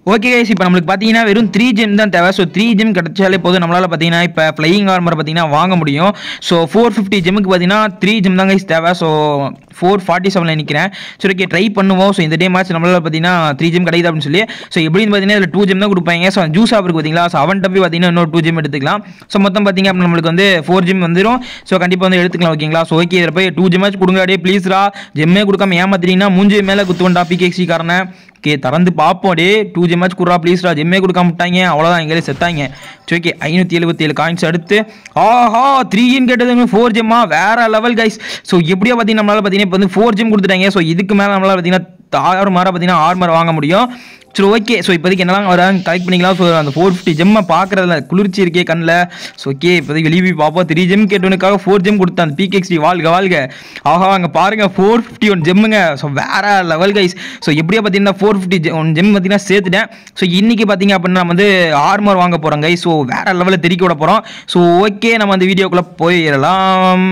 okay guys இப்போ நம்மளுக்கு பார்த்தீங்கன்னா வெறும் த்ரீ ஜெம் தான் தேவை ஸோ த்ரீ ஜெம் கிடைச்சாலே போதும் நம்மளால் பார்த்தீங்கன்னா இப்போ ஃப்ளையிங் ஆர்மர் பார்த்தீங்கன்னா வாங்க முடியும் ஸோ ஃபோர் ஃபிஃப்டி ஜெம்முக்கு பார்த்தீங்கன்னா த்ரீ ஜெம் தான் கைஸ் தேவை ஸோ ஃபோர் ஃபார்ட்டி செவனில் நிற்கிறேன் சரி ஓகே ட்ரை பண்ணுவோம் ஸோ இந்த டே மேட்ச் நம்மளால் பார்த்தீங்கன்னா த்ரீ ஜெம் கிடைக்குது அப்படின்னு சொல்லி ஸோ எப்படின்னு பார்த்தீங்கன்னா இதில் டூ ஜெம் தான் கொடுப்பாங்க ஸோ ஜூஸ் ஆஃபருக்கு பார்த்தீங்களா ஸோ அவன் போய் பார்த்தீங்கன்னா இன்னொரு டூ ஜெம் எடுத்துக்கலாம் ஸோ மொத்தம் பார்த்தீங்க அப்படின்னா நம்மளுக்கு வந்து ஃபோர் ஜெம் வந்துடும் ஸோ கண்டிப்பாக வந்து எடுத்துக்கலாம் ஓகேங்களா ஸோ ஓகே இதில் போய் டூ ஜெம் மேட்ச் கொடுங்க அப்படியே ப்ளீஸ்ரா ஜெம்மே கொடுக்காம ஏமாத்திட்டீங்கன்னா மூஞ்சி மேலே குத்துவண்டா பிகேசி காரனை ஓகே திறந்து பார்ப்போம் டே டூ ஜி மேட்ச் குடுறா ப்ளீஸ்டா ஜெம்மே கொடுக்காம விட்டாங்க அவ்வளோதான் எங்களே செத்தாங்க சரி ஓகே ஐநூற்றி எழுபத்தி ஏழு காயின்ஸ் அடுத்து ஆஹா த்ரீன்னு கேட்டதுமே ஃபோர் ஜெம்மா வேற லெவல் கைஸ் ஸோ எப்படியோ பார்த்தீங்கன்னா நம்மளால் பார்த்தீங்கன்னா இப்போ வந்து ஃபோர் ஜெம் கொடுத்துட்டாங்க ஸோ இதுக்கு மேலே நம்மளால் பார்த்தீங்கன்னா ஆறு மாரம் பார்த்தீங்கன்னா ஆர்மர் வாங்க முடியும் சரி ஓகே ஸோ இப்போதைக்கு என்னலாம் வராங்க கலெக்ட் பண்ணிக்கலாம் ஸோ அந்த ஃபோர் ஃபிஃப்டி ஜெம்மை பார்க்குறதுல குளிர்ச்சி இருக்கே கண்ணில் ஸோ ஓகே இப்போதைக்கு வெளியே போய் பார்ப்போம் த்ரீ ஜெம் கேட்டவனுக்காக ஃபோர் ஜெம் கொடுத்தேன் அந்த பிகேஎக்ஸ்டி வாழ்க வாழ்க ஆஹா அங்கே பாருங்கள் ஃபோர் ஃபிஃப்டி ஒன் ஜெம்முங்க ஸோ வேற லெவல் கைஸ் ஸோ எப்படியோ பார்த்தீங்கன்னா ஃபோர் ஃபிஃப்டி ஒன் ஜெம் பார்த்தீங்கன்னா சேர்த்துட்டேன் ஸோ இன்னைக்கு பார்த்தீங்க அப்படின்னா நம்ம வந்து ஆர்மர் வாங்க போகிறோம் கைஸ் ஸோ வேற லெவலில் தெறிக்க விட போகிறோம் ஸோ ஓகே நம்ம அந்த வீடியோக்குள்ளே போயிடலாம்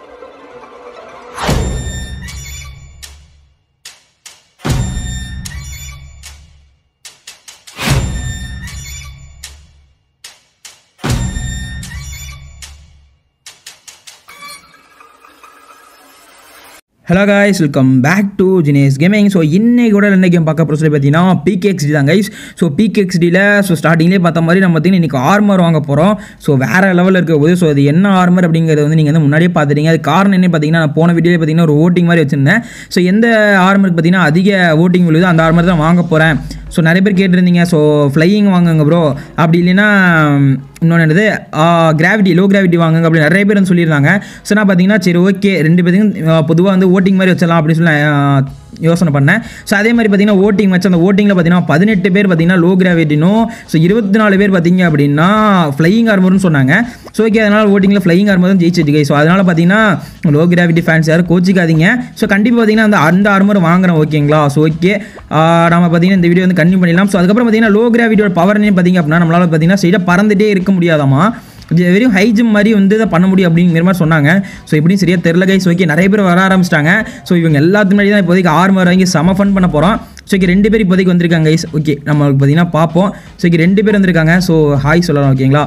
hello guys welcome back to Jinesh gaming so இன்னைக்கு கூட என்ன கேம் பார்க்க போகிற சொல்லி பார்த்தீங்கன்னா பிகேஎக்ஸ்டி தான் கைஸ் ஸோ பிகேஎக்ஸ்டியில் ஸோ ஸ்டார்டிங்லேயே பார்த்த மாதிரி நம்ம பார்த்தீங்கன்னா இன்றைக்கி ஆர்மர் வாங்க போகிறோம் ஸோ வேறு லெவலில் இருக்க போது ஸோ அது என்ன ஆர்மர் அப்படிங்கிறது வந்து நீங்கள் வந்து முன்னாடியே பார்த்துட்டீங்க அது காரணம் என்ன பார்த்தீங்கன்னா நான் போன வீடியோவில் பார்த்தீங்கன்னா ஒரு ஓட்டிங் மாதிரி வச்சுருந்தேன் ஸோ எந்த ஆர்மருக்கு பார்த்தீங்கன்னா அதிக ஓட்டிங் விழுது அந்த ஆர்மர் தான் வாங்க போகிறேன் ஸோ நிறைய பேர் கேட்டிருந்தீங்க ஸோ ஃப்ளையிங் வாங்குங்க ப்ரோ அப்படி இல்லைன்னா இன்னொன்று என்னது கிராவிட்டி லோ கிராவிட்டி வாங்குங்க அப்படி நிறைய பேர் வந்து சொல்லியிருந்தாங்க ஸோ நான் பார்த்தீங்கன்னா சரி ஓகே ரெண்டு பேருக்கும் பொதுவாக வந்து ஓட்டிங் மாதிரி வச்சிடலாம் அப்படின்னு சொல்லி நான் யோசனை பண்ணேன் ஸோ அதே மாதிரி பார்த்தீங்கன்னா ஓட்டிங் வச்சு அந்த ஓட்டிங்கில் பார்த்தீங்கன்னா பதினெட்டு பேர் பார்த்தீங்கன்னா லோ கிராவிட்டினும் ஸோ இருபத்தி நாலு பேர் பார்த்தீங்க அப்படின்னா ஃப்ளையிங் ஆர்மர்னு சொன்னாங்க ஸோ ஓகே அதனால் ஓட்டிங்கில் ஃப்ளையிங் ஆர்மர் தான் ஜெயிச்சிருக்கு ஸோ அதனால் பார்த்தீங்கன்னா லோ கிராவிட்டி ஃபேன்ஸ் யாரும் கோச்சிக்காதீங்க ஸோ கண்டிப்பாக பார்த்தீங்கன்னா அந்த அந்த ஆர்மர் வாங்குறோம் ஓகேங்களா ஸோ ஓகே நம்ம பார்த்தீங்கன்னா இந்த வீடியோ வந்து கண்டினியூ பண்ணிடலாம் ஸோ அதுக்கப்புறம் பார்த்தீங்கன்னா லோ கிராவிட்டியோட பவர்னே பார்த்தீங்க அப்படின்னா நம்மளால் பார்த்தீங்கன்னா ஸ்ட்ரெயிட்டாக பறந்துட்டே இருக்க முடியாதாமா இது வெறும் ஹை ஜிம் மாதிரி வந்து இதை பண்ண முடியும் அப்படிங்கிற மாதிரி சொன்னாங்க ஸோ எப்படியும் சரியாக தெரில கைஸ் ஓகே நிறைய பேர் வர ஆரம்பிச்சிட்டாங்க ஸோ இவங்க எல்லாத்துக்கு முன்னாடி தான் இப்போதைக்கு ஆர்மர் வாங்கி செம ஃபன் பண்ண போகிறோம் ஸோ ஓகே ரெண்டு பேர் இப்போதைக்கு வந்திருக்காங்க கைஸ் ஓகே நம்மளுக்கு பார்த்தீங்கன்னா பார்ப்போம் ஸோ ஓகே ரெண்டு பேர் வந்திருக்காங்க ஸோ ஹாய் சொல்லலாம் ஓகேங்களா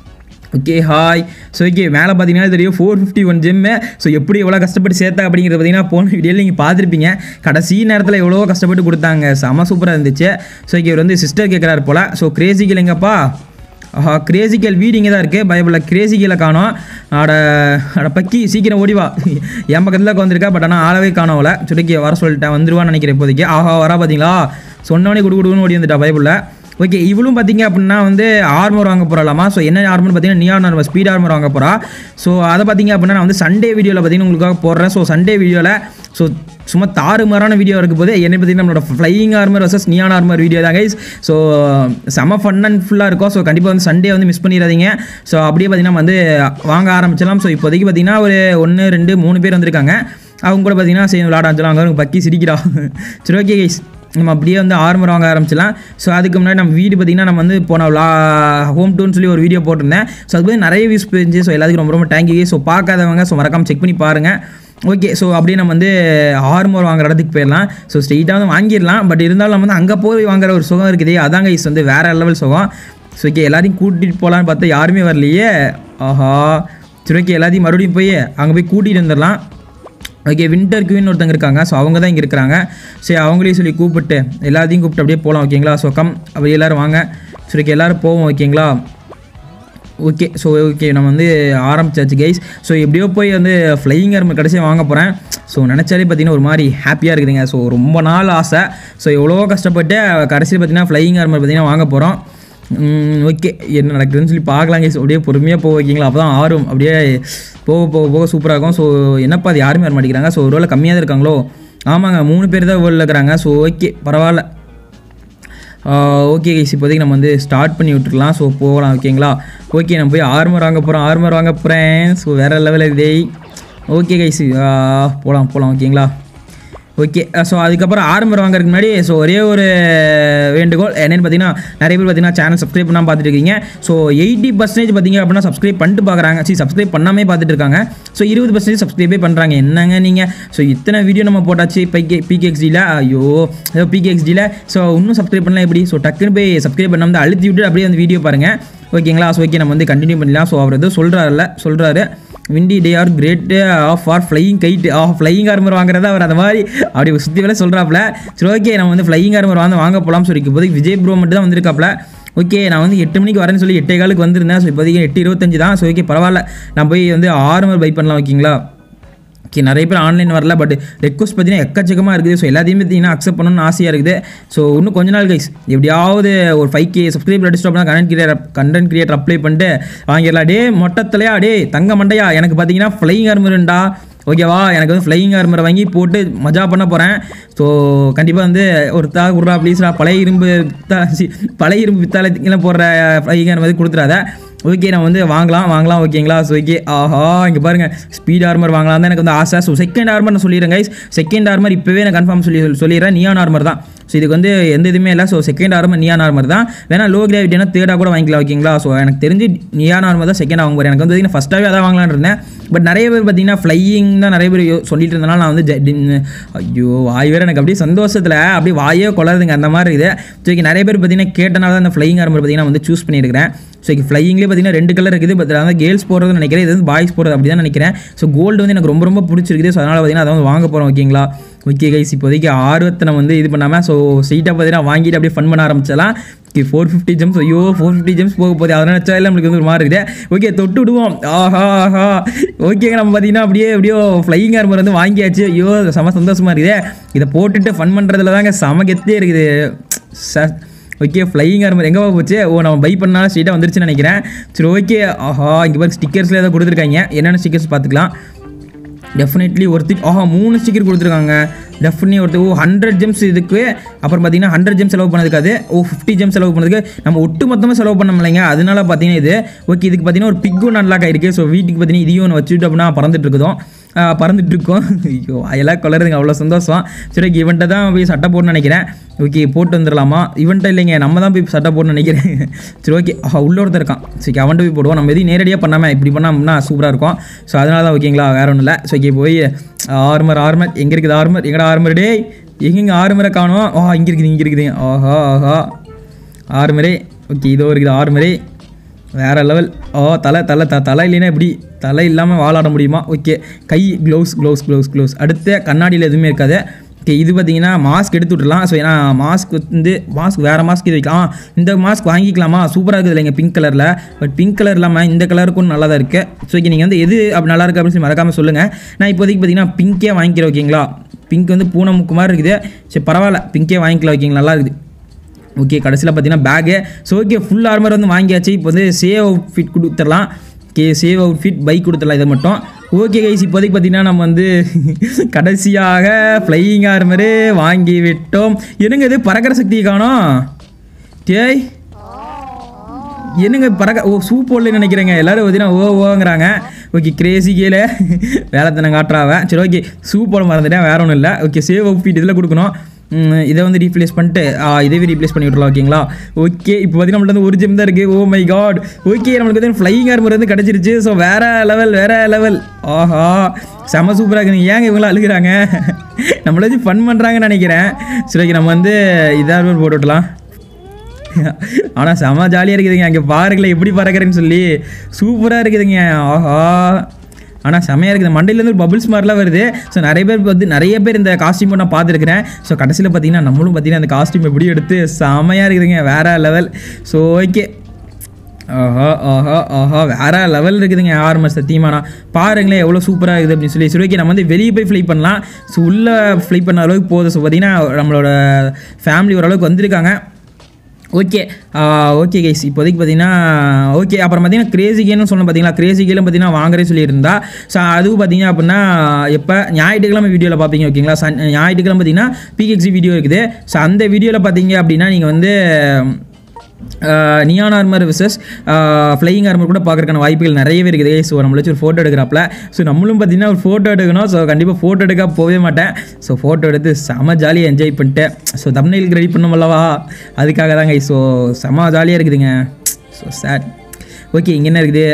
ஓகே ஹாய் ஸோ ஓகே மேலே பார்த்தீங்கன்னா தெரியும் four fifty one gem so எப்படி எவ்வளோ கஷ்டப்பட்டு சேர்த்தா அப்படிங்கிறது பார்த்தீங்கன்னா போன வீடியோவில் நீங்கள் பார்த்துருப்பீங்க கடைசி நேரத்தில் எவ்வளோ கஷ்டப்பட்டு கொடுத்தாங்க செம சூப்பராக இருந்துச்சு ஸோ ஓகே இவர் வந்து சிஸ்டர் கேட்குறாரு போல் ஸோ கிரேசிக்கல் எங்கப்பா ஆஹா கிரேசிக்கல் வீடு இங்கே தான் இருக்குது பைபிளில் கிரேசிக்கலை காணோம் அட அட பக்கி சீக்கிரம் ஓடிவா என் பக்கத்தில் வந்திருக்கா பட் ஆனால் ஆளவே காணோம்ல சுடுக்கி வர சொல்லிட்டேன் வந்துருவான்னு நினைக்கிறேன் இப்போதைக்கு ஆஹா வரா பார்த்தீங்களா சொன்னவனே குடு குடுன்னு ஓடி வந்துட்டா பைபிளில் ஓகே இவளும் பார்த்தீங்க அப்படின்னா வந்து ஆர்மர் வாங்க போகிறாலாமா ஸோ என்ன ஆர்மர் பார்த்தீங்கன்னா நியான் ஆர்மர் ஸ்பீட் ஆர்மர் வாங்க போகிறா ஸோ அதை பார்த்தீங்க அப்படின்னா நான் வந்து சண்டே வீடியோவில் பார்த்தீங்கன்னா உங்களுக்காக போடுறேன் ஸோ சண்டே வீடியோவில் ஸோ சும்மா தாறுமாறான வீடியோ இருக்க போது என்ன பார்த்தீங்கன்னா நம்மளோட flying armour versus neon armour video தான் கைஸ் ஸோ செம ஃபன் அண்ட் ஃபுல்லாக இருக்கும் ஸோ கண்டிப்பாக வந்து சண்டே வந்து மிஸ் பண்ணிடாதீங்க ஸோ அப்படியே பார்த்தீங்கன்னா வந்து வாங்க ஆரம்பிச்சலாம் ஸோ இப்போதைக்கு பார்த்தீங்கன்னா ஒரு ஒன்று ரெண்டு மூணு பேர் வந்திருக்காங்க அவங்க கூட பார்த்தீங்கன்னா சரி விளாட ஆரம்பிச்சலாம் அவங்க பக்கி சிரிக்கிறா சரி ஓகே கைஸ் நம்ம அப்படியே வந்து ஆர்மர் வாங்க ஆரம்பிச்சலாம் ஸோ அதுக்கு முன்னாடி நம்ம வீடு பார்த்திங்கன்னா நம்ம வந்து போன லா ஹோம் டூர்னு சொல்லி ஒரு வீடியோ போட்டிருந்தேன் ஸோ அது வந்து நிறைய வியூஸ் போயிருந்துச்சு ஸோ எல்லாத்துக்கும் ரொம்ப ரொம்ப தேங்க்யூ ஸோ பார்க்காதவங்க ஸோ மறக்காமல் செக் பண்ணி பாருங்கள் ஓகே ஸோ அப்படியே நம்ம வந்து ஆர்மர் வாங்குற இடத்துக்கு போயிடலாம் ஸோ ஸ்ட்ரெயிட்டாக வந்து வாங்கிடலாம் பட் இருந்தாலும் நம்ம வந்து அங்கே போய் வாங்குற ஒரு சுகம் இருக்குது அதாங்க இஸ் வந்து வேறு லெவல் சுகம் ஸோ ஓகே எல்லாத்தையும் கூட்டிகிட்டு போகலான்னு பார்த்தா யாருமே வரலையே ஆஹா சரி ஓகே எல்லாத்தையும் மறுபடியும் போய் அங்கே போய் கூட்டிகிட்டு வந்துடலாம் ஓகே வின்டர் குவீன் ஒருத்தங்க இருக்காங்க ஸோ அவங்க தான் இங்கே இருக்கிறாங்க சரி அவங்களையும் சொல்லி கூப்பிட்டு எல்லாத்தையும் கூப்பிட்டு அப்படியே போகலாம் ஓகேங்களா ஸோ கம் அப்படி எல்லோரும் வாங்க சரி எல்லோரும் போவோம் ஓகேங்களா ஓகே ஸோ ஓகே நம்ம வந்து ஆரம்பிச்சாச்சு கைஸ் ஸோ எப்படியோ போய் வந்து ஃப்ளையிங் ஆர்மர் கடைசியாக வாங்க போகிறேன் ஸோ நினச்சாலே பார்த்தீங்கன்னா ஒரு மாதிரி ஹாப்பியாக இருக்குதுங்க ஸோ ரொம்ப நாள் ஆசை ஸோ எவ்வளோ கஷ்டப்பட்டு கடைசியில் பார்த்தீங்கன்னா ஃப்ளையிங் ஆர்மர் பார்த்தீங்கன்னா வாங்க போகிறோம் ஓகே என்ன நடக்குதுன்னு சொல்லி பார்க்கலாம் கைஸ் அப்படியே பொறுமையாக போக வைக்கிங்களா அப்போ தான் ஆர்வம் அப்படியே போக போக போக சூப்பராக இருக்கும் ஸோ என்னப்பா அது யாருமே வர மாட்டேங்கிறாங்க ஸோ ஒரு வேளை கம்மியாக தான் இருக்காங்களோ ஆமாங்க மூணு பேர் தான் வேர்ல்டில் இருக்கிறாங்க ஸோ ஓகே பரவாயில்ல ஓகே கைஸ் இப்போதைக்கு நம்ம வந்து ஸ்டார்ட் பண்ணி விட்டுருலாம் ஸோ போகலாம் ஓகேங்களா ஓகே நம்ம போய் ஆர்மர் வாங்க போகிறோம் ஆர்மர் வாங்க போகிறேன் ஸோ வேறு லெவலில் இதே ஓகே கைஸ் போகலாம் போகலாம் ஓகேங்களா ஓகே ஸோ அதுக்கப்புறம் ஆரம்பர் வாங்குறதுக்கு முன்னாடி ஸோ ஒரே ஒரு வேண்டுகோள் என்னென்னு பார்த்தீங்கன்னா நிறைய பேர் பார்த்தீங்கன்னா சேனல் சப்ஸ்கிரைப் பண்ணாமல் பார்த்துட்டு இருக்கீங்க ஸோ எயிட்டி பர்சன்டேஜ் பார்த்தீங்க அப்படின்னா சப்ஸ்கிரைப் பண்ணிட்டு பார்க்குறாங்க சி சப்ஸ்கிரைப் பண்ணாமே பார்த்துட்டு இருக்காங்க ஸோ இருபது பர்சன்டேஜ் சப்ஸ்கிரைபே பண்ணுறாங்க என்னங்க நீங்கள் ஸோ இத்தனை வீடியோ நம்ம போட்டாச்சு பிகே பிகேஎக்ஸ்டியில் ஐயோ ஏதோ பிகேஎக்ஸ்டியில் ஸோ இன்னும் சப்ஸ்கிரைப் பண்ணலாம் எப்படி ஸோ டக்குன்னு போய் சப்ஸ்கிரைப் பண்ணாமல் அழுத்தி விட்டு அப்படியே அந்த வீடியோ பாருங்கள் ஓகேங்களா ஸோ ஓகே நம்ம வந்து கண்டினியூ பண்ணலாம் ஸோ அவர் ஏதோ சொல்கிறாருல்ல சொல்கிறாரு windy day are great of are flying kite of flying armour வாங்குறதா அவர் அந்த மாதிரி அப்படி சுற்றி வேலை சொல்கிறாப்புல சரி ஓகே நம்ம வந்து ஃப்ளையிங் ஆர்மர் வாங்க வாங்க போகலாம் சொல்லி இப்போதைக்கு விஜய் ப்ரோ மட்டும் தான் வந்திருக்காப்புல ஓகே நான் வந்து எட்டு மணிக்கு வரேன்னு சொல்லி எட்டே காலுக்கு வந்திருந்தேன் ஸோ இப்போதைக்கு எட்டு இருபத்தஞ்சு தான் ஸோ ஓகே பரவாயில்ல நான் போய் வந்து ஆர்மர் பை பண்ணலாம் ஓகேங்களா ஓகே நிறைய பேர் ஆன்லைன் வரல பட் ரெக்வஸ்ட் பார்த்தீங்கன்னா எக்கச்சக்கமாக இருக்குது ஸோ எல்லாத்தையுமே பார்த்தீங்கன்னா அக்செப்ட் பண்ணணும்னு ஆசையாக இருக்குது ஸோ இன்னும் கொஞ்ச நாள் கைஸ் எப்படியாவது ஒரு ஃபைவ் கே சப்ஸ்கிரைப் அடிச்சிட்டோம் அப்படின்னா content creator content creator apply பண்ணிட்டு வாங்கிடலாம் டே மொட்டத்துலையா டே தங்க மண்டையா எனக்கு பார்த்தீங்கன்னா ஃப்ளைங் ஆர்மருண்டா ஓகேவா எனக்கு வந்து ஃப்ளையிங் ஆர்மரை வாங்கி போட்டு மஜா பண்ண போகிறேன் ஸோ கண்டிப்பாக வந்து ஒரு தா குர்ரா ப்ளீஸ்ரா பழைய இரும்பு வித்தா சி பழைய இரும்பு வித்தாலெல்லாம் போடுற ஃப்ளையிங் ஆர்மர் கொடுத்துறாத ஓகே நான் வந்து வாங்கலாம் வாங்கலாம் ஓகேங்களா ஸோ ஓகே ஆஹா இங்கே பாருங்கள் ஸ்பீட் ஆர்மர் வாங்கலாம் தான் எனக்கு வந்து ஆசை ஸோ செகண்ட் ஆர்மர் நான் சொல்லிடுறேன் கைஸ் செகண்ட் ஆர்மர் இப்போவே நான் கன்ஃபார்ம் சொல்லி சொல்லிடுறேன் நியான் ஆர்மர் தான் ஸோ இதுக்கு வந்து எந்த இதுவுமே இல்லை so second armour neon armour தான் வேணா லோ கிராவிட்டினா தேர்டாக கூட வாங்கிக்கலாம் ஓகேங்களா ஸோ எனக்கு தெரிஞ்சு நியான் ஆர்மர் தான் செகண்ட் வாங்க போகிறேன் எனக்கு வந்து நான் ஃபஸ்ட்டாகவே அதான் வாங்கலான்னு இருந்தேன் பட் நிறைய பேர் பார்த்தீங்கன்னா ஃப்ளையிங் தான் நிறைய பேர் யோ- சொல்லிட்டு இருந்தனால நான் வந்து ஜ- டின்- ஐயோ வாய் வேறு எனக்கு அப்படியே சந்தோஷத்தில் அப்படியே வாயே கொள்ளாதுங்க அந்த மாதிரி இருக்குது ஸோ இங்கே நிறைய பேர் பார்த்தீங்கன்னா கேட்டனால தான் அந்த ஃப்ளையிங் ஆர்மர் பார்த்தீங்கன்னா வந்து சூஸ் பண்ணியிருக்கிறேன் ஸோ இங்கே ஃப்ளையிங்லேயே பார்த்தீங்கன்னா ரெண்டு கலர் இருக்குது பட் அதான் கேர்ள்ஸ் போடுறது நினைக்கிறேன் இது வந்து பாய்ஸ் போடுறது அப்படி தான் நினைக்கிறேன் ஸோ கோல்டு வந்து எனக்கு ரொம்ப ரொம்ப பிடிச்சிருக்குது ஸோ அதனால் பார்த்தீங்கன்னா அதை வந்து வாங்க போகிறோம் ஓகேங்களா ஓகே கைஸ் இப்போதைக்கு ஆர்வத்தை நம்ம வந்து இது பண்ணாமல் ஸோ ஸ்ட்ரெயிட்டாக பார்த்தீங்கன்னா வாங்கிட்டு அப்படியே ஃபன் பண்ண ஆரம்பிச்சலாம் ஓகே ஃபோர் ஃபிஃப்டி ஜெம்ஸ் ஐயோ ஃபோர் ஃபிஃப்டி ஜெம்ஸ் போக போகுது அதனால் நினச்சா இல்லை நம்மளுக்கு வந்து ஒரு மாதிரி இருக்குது ஓகே தொட்டு விடுவோம் ஆஹா ஆஹா ஓகேங்க நம்ம பார்த்தீங்கன்னா அப்படியே அப்படியோ ஃப்ளையிங் ஆர்மர் வந்து வாங்கியாச்சு ஐயோ செம சந்தோஷமாக இருக்குது இதை போட்டுட்டு ஃபன் பண்ணுறதுல தாங்க செம கெத்தே இருக்குது ச ஓகே ஃப்ளையிங் ஆர்மர் எங்கே போச்சு ஓ நம்ம பை பண்ணாலும் ஸ்ட்ரெயிட்டாக வந்துருச்சுன்னு நினைக்கிறேன் சரி ஓகே ஆஹா இங்கே பாருங்க ஸ்டிக்கர்ஸில் ஏதோ கொடுத்துருக்காங்க என்னென்ன ஸ்டிக்கர்ஸ் பார்த்துக்கலாம் டெஃபினெட்லி ஒருத்தி ஆஹா மூணு ஸ்டிக்கர் கொடுத்துருக்காங்க டெஃபினெட்லி ஒருத்தர் ஓ ஹண்ட்ரட் ஜெம்ஸ் இதுக்கு அப்புறம் பார்த்தீங்கன்னா ஹண்ட்ரட் ஜெம் செலவு பண்ணதுக்கு அது ஓ ஃபிஃப்டி ஜெம் செலவு பண்ணதுக்கு நம்ம ஒட்டு மொத்தமாக செலவு பண்ண முடியலைங்க அதனால பார்த்தீங்கன்னா இது ஓகே இதுக்கு பார்த்தீங்கன்னா ஒரு பிக் ஒன்று அன்லாக் ஆயிருக்கு ஸோ வீட்டுக்கு பார்த்தீங்கன்னா இதையும் ஒன்று வச்சுட்டு அப்படின்னா பறந்துட்டு இருக்குதோம் ஆஹ் பறந்துட்டு இருக்கோம் ஐயோ அதெல்லாம் கொள்ளறதுங்க அவ்வளோ சந்தோஷம் சரி ஓகே இவன்ட்ட தான் போய் சட்டை போடணும்னு நினைக்கிறேன் ஓகே போட்டு வந்துடலாமா இவன்ட்ட இல்லைங்க நம்ம தான் போய் சட்டை போடணும்னு நினைக்கிறேன் சரி ஓகே ஆஹா உள்ள ஒருத்தர் இருக்கான் சரி அவன்கிட்ட போய் போடுவோம் நம்ம எதையும் நேரடியாக பண்ணாமல் இப்படி பண்ணோம்னா சூப்பராக இருக்கும் ஸோ அதனால தான் ஓகேங்களா வேற ஒன்றும் இல்லை ஸோ ஓகே போய் ஆர்மர் ஆர்மர் எங்கே இருக்குது ஆர்மர் எங்கடா ஆர்மர் டேய் எங்கெங்க ஆர்மரை காணோம் ஆ இங்கே இருக்குது இங்கே இருக்குது ஆஹா ஆஹா ஆர்மரே ஓகே இதோ இருக்குது ஆர்மரே வேற லெவல் ஓ தலை தலை த தலை இல்லைன்னா எப்படி தலை இல்லாமல் வாழாட முடியுமா ஓகே கை க்ளவுஸ் க்ளவுஸ் க்ளவுஸ் க்ளவுஸ் அடுத்து கண்ணாடியில் எதுவுமே இருக்காது ஓகே இது பார்த்தீங்கன்னா மாஸ்க் எடுத்து விட்டுலாம் ஸோ ஏன்னா மாஸ்க் வந்து மாஸ்க் வேறு மாஸ்க் இது வைக்கலாம் ஆ, இந்த மாஸ்க் வாங்கிக்கலாமா சூப்பராக இருக்குது இல்லைங்க பிங்க் கலரில் பட் பிங்க் கலர் இல்லாமல் இந்த கலருக்கும் நல்லா தான் இருக்குது ஸோ ஓகே நீங்கள் வந்து எது அப்படி நல்லா இருக்குது அப்படின்னு சொல்லி மறக்காமல் சொல்லுங்கள் நான் இப்போதைக்கு பார்த்தீங்கன்னா பிங்கே வாங்கிக்கிறேன் ஓகேங்களா பிங்க் வந்து பூனை முக்கு மாதிரி இருக்குது சரி பரவாயில்ல பிங்கே வாங்கிக்கலாம் ஓகேங்களா நல்லா இருக்குது ஓகே கடைசியில் பார்த்தீங்கன்னா bag so okay full armour வந்து வாங்கியாச்சு இப்போ வந்து சேவ் அவுட் ஃபிட் கொடுத்துடலாம் okay save outfit bike கொடுத்துடலாம் இதை மட்டும் ஓகே கைஸ் இப்போதைக்கு பார்த்தீங்கன்னா நம்ம வந்து கடைசியாக ஃப்ளையிங் ஆர்மரு வாங்கி விட்டோம் என்னங்க இது பறக்கிற சக்தி காணோம் டேய் என்னங்க பறக்க ஓ சூப் போடலன்னு நினைக்கிறேங்க எல்லாரும் பார்த்தீங்கன்னா ஓ ஓங்கிறாங்க ஓகே கிரேசி கீழே வேலைத்தனை காட்டுறாவ சரி ஓகே சூப் போட மறந்துட்டேன் வேற ஒன்றும் இல்லை ஓகே சேவ் அவுட் ஃபீட் இதில் கொடுக்கணும் ம், இதை வந்து ரீப்ளேஸ் பண்ணிட்டு ஆ, இதைவே ரீப்ளேஸ் பண்ணி விட்றலாம் ஓகேங்களா ஓகே இப்போ பார்த்தீங்கன்னா நம்மள்ட்ட வந்து ஒரு ஜிம் தான் இருக்குது ஓ மை காட் ஓகே நம்மளுக்கு வந்து ஃப்ளையிங் ஆர்மர் வந்து கிடச்சிருச்சு ஸோ வேற லெவல் வேற லெவல் ஆஹா செம சூப்பராக இருக்குங்க ஏங்க இவங்களாம் அழுகுறாங்க நம்மள வச்சு ஃபன் பண்ணுறாங்கன்னு நினைக்கிறேன் சரி ஓகே நம்ம வந்து இதாக போட்டு விட்டலாம் ஆனால் செம ஜாலியாக இருக்குதுங்க அங்கே பாருங்களேன் எப்படி பறக்கிறேன்னு சொல்லி சூப்பராக இருக்குதுங்க ஆஹா ஆனால் செமையாக இருக்குது மண்டையிலேருந்து பபிள்ஸ் மாதிரிலாம் வருது ஸோ நிறைய பேர் வந்து நிறைய பேர் இந்த காஸ்டியூம் நான் பார்த்துருக்கிறேன் ஸோ கடைசியில் பார்த்தீங்கன்னா நம்மளும் பார்த்தீங்கன்னா அந்த காஸ்டியூம் எப்படி எடுத்து செமையாக இருக்குதுங்க வேற லெவல் ஸோ ஓகே ஆஹா ஆஹா ஆஹா வேற லெவல் இருக்குதுங்க ஆர்மர் சத்தியமானா பாருங்களேன் எவ்வளோ சூப்பராக இருக்குது அப்படின்னு சொல்லி சரி ஓகே நம்ம வந்து வெளியே போய் ஃப்ளை பண்ணலாம் ஸோ உள்ளே ஃப்ளை பண்ண அளவுக்கு போதும் ஸோ பார்த்தீங்கன்னா நம்மளோட ஃபேமிலி ஓரளவுக்கு வந்திருக்காங்க ஓகே ஓகே கைஸ் இப்போதைக்கு பார்த்தீங்கன்னா ஓகே அப்புறம் பார்த்தீங்கன்னா கிரேசி கேன்னு சொன்ன பார்த்தீங்களா கிரேசி கேலும் பார்த்தீங்கன்னா வாங்குறே சொல்லியிருந்தா ஸோ அதுவும் பார்த்தீங்க அப்படின்னா எப்போ ஞாயிற்றுக்கிழமை வீடியோவில் பார்ப்பீங்க ஓகேங்களா சன் ஞாயிற்றுக்கிழமை பார்த்தீங்கன்னா பிகெக்ஸி வீடியோ இருக்குது ஸோ அந்த வீடியோவில் பார்த்தீங்க அப்படின்னா நீங்கள் வந்து neon armour versus flying armour கூட பார்க்குறக்கான வாய்ப்புகள் நிறையவே இருக்குது ஸோ நம்மள வச்சு ஒரு ஃபோட்டோ எடுக்கிறாப்ல ஸோ நம்மளும் பார்த்தீங்கன்னா ஒரு ஃபோட்டோ எடுக்கணும் ஸோ கண்டிப்பாக ஃபோட்டோ எடுக்க போகவே மாட்டேன் ஸோ ஃபோட்டோ எடுத்து செம ஜாலியாக என்ஜாய் பண்ணிட்டேன் ஸோ தமிழ்க்கு ரெடி பண்ணோம் அல்லவா அதுக்காக தாங்க ஸோ செம ஜாலியாக இருக்குதுங்க ஸோ சேட் ஓகே இங்கே என்ன இருக்குது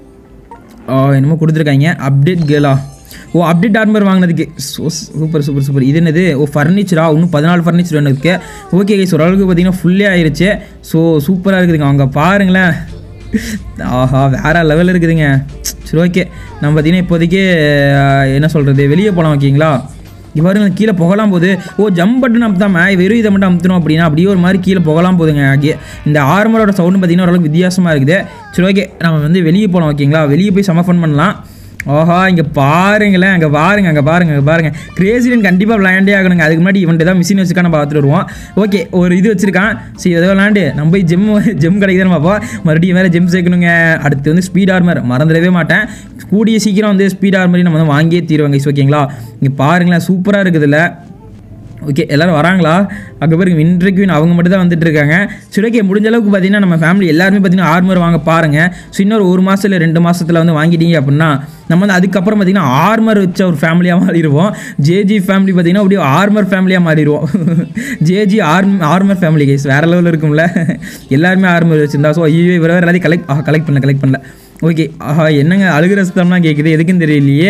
ஆ, என்னமோ கொடுத்துருக்காங்க அப்டேட் கேலா ஓ அப்டேட் ஆர்மர் வாங்கினதுக்கு ஸோ சூப்பர் சூப்பர் சூப்பர் இது என்னது ஓ ஃபர்னிச்சரா இன்னும் பதினாலு ஃபர்னிச்சர் ஒன்று இருக்கு ஓகே கைஸ் ஓரளவுக்கு பார்த்தீங்கன்னா ஃபுல்லே ஆயிருச்சு ஸோ சூப்பராக இருக்குதுங்க அவங்க பாருங்களேன் ஆஹா வேற லெவலில் இருக்குதுங்க சரி ஓகே நம்ம பார்த்தீங்கன்னா இப்போதைக்கு ஆ, என்ன சொல்கிறது வெளியே போகலாம் ஓகேங்களா இவ்வாறு கீழே புகலாம் போகுது ஓ ஜம்ப் பட்டன் அமுத்தாம வெறும் இதை மட்டும் அமுத்தணும் அப்படின்னா அப்படியே ஒரு மாதிரி கீழே புகலாம் போகுதுங்க ஆகி- இந்த ஆர்மரோட சவுண்டு பார்த்தீங்கன்னா ஓரளவுக்கு வித்தியாசமாக இருக்குது சரி ஓகே நம்ம வந்து வெளியே போகலாம் ஓகேங்களா வெளியே போய் செம ஃபன் பண்ணலாம் ஓஹா இங்கே பாருங்களேன் அங்கே பாருங்க அங்கே பாருங்க அங்கே பாருங்க கிரேசிடன் கண்டிப்பாக விளையாண்டே ஆகணுங்க அதுக்கு முன்னாடி இவன்ட்டு தான் மிஷின் வச்சுக்கா நம்ம பார்த்துட்டு வருவோம் ஓகே ஒரு இது வச்சிருக்கான் சரி ஏதோ விளாண்டு நம்ம போய் ஜெம் ஜெம் கிடைக்குதுன்னு பார்ப்போம் மறுபடியும் வேறு ஜெம் சேர்க்கணுங்க அடுத்து வந்து ஸ்பீட் ஆர்மர் மறந்துடவே மாட்டேன் கூடிய சீக்கிரம் வந்து ஸ்பீட் ஆர்மரையும் நம்ம வந்து வாங்கியே தீருவாங்க ஓகேங்களா இங்கே பாருங்களேன் சூப்பராக இருக்குதுல்ல ஓகே எல்லாரும் வராங்களா அங்கே பாருங்க இன்றைக்கு அவங்க மட்டும் தான் வந்துட்டு இருக்காங்க சுரக்கே முடிஞ்ச அளவுக்கு பார்த்தீங்கன்னா நம்ம ஃபேமிலி எல்லாருமே பார்த்தீங்கன்னா ஆர்மர் வாங்க பாருங்க ஸோ இன்னொரு ஒரு மாதம் இல்லை ரெண்டு மாசத்துல வந்து வாங்கிட்டீங்க அப்படின்னா நம்ம வந்து அதுக்கப்புறம் பார்த்தீங்கன்னா ஆர்மர் வச்ச ஒரு ஃபேமிலியாக மாறிடுவோம் ஜேஜி ஃபேமிலி பார்த்தீங்கன்னா அப்படியே ஆர்மர் ஃபேமிலியாக மாறிடுவோம் ஜேஜி ஆர்ம் ஆர்மர் ஃபேமிலி கேஸ் வேற லெவலில் இருக்கும்ல எல்லாருமே ஆர்மர் வச்சிருந்தா ஸோ ஐயோ இவர வேறு எல்லாத்தையும் கலெக்ட் ஆஹா கலெக்ட் பண்ணல கலெக்ட் பண்ணல ஓகே ஆஹா என்னங்க அழுகிற சத்தம்லாம் கேட்குது எதுக்குன்னு தெரியலையே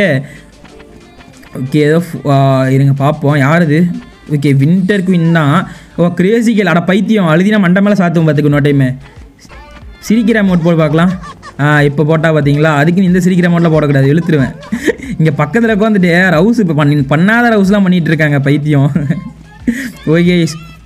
ஓகே ஏதோ ஃபு- ஆ, இருங்க பார்ப்போம் யார் இது ஓகே வின்டர் குயின் தான் ஓ கிரேசி கேள் அட பைத்தியம் அழுதினா மண்டை மேலே சாத்துவோம் பார்த்துக்கு இன்னொரு டைமு சிரிக்கிற அமௌண்ட் போட்டு பார்க்கலாம் ஆ இப்போ போட்டால் பார்த்தீங்களா அதுக்கு இந்த சிரிக்கிற அமௌண்ட்டில் போடக்கூடாது இழுத்துருவேன் இங்கே பக்கத்தில் உட்காந்துட்டு ரவுஸ் இப்போ பண்ணி பண்ணாத ரவுஸ்லாம் பண்ணிகிட்டு இருக்காங்க பைத்தியம் ஓகே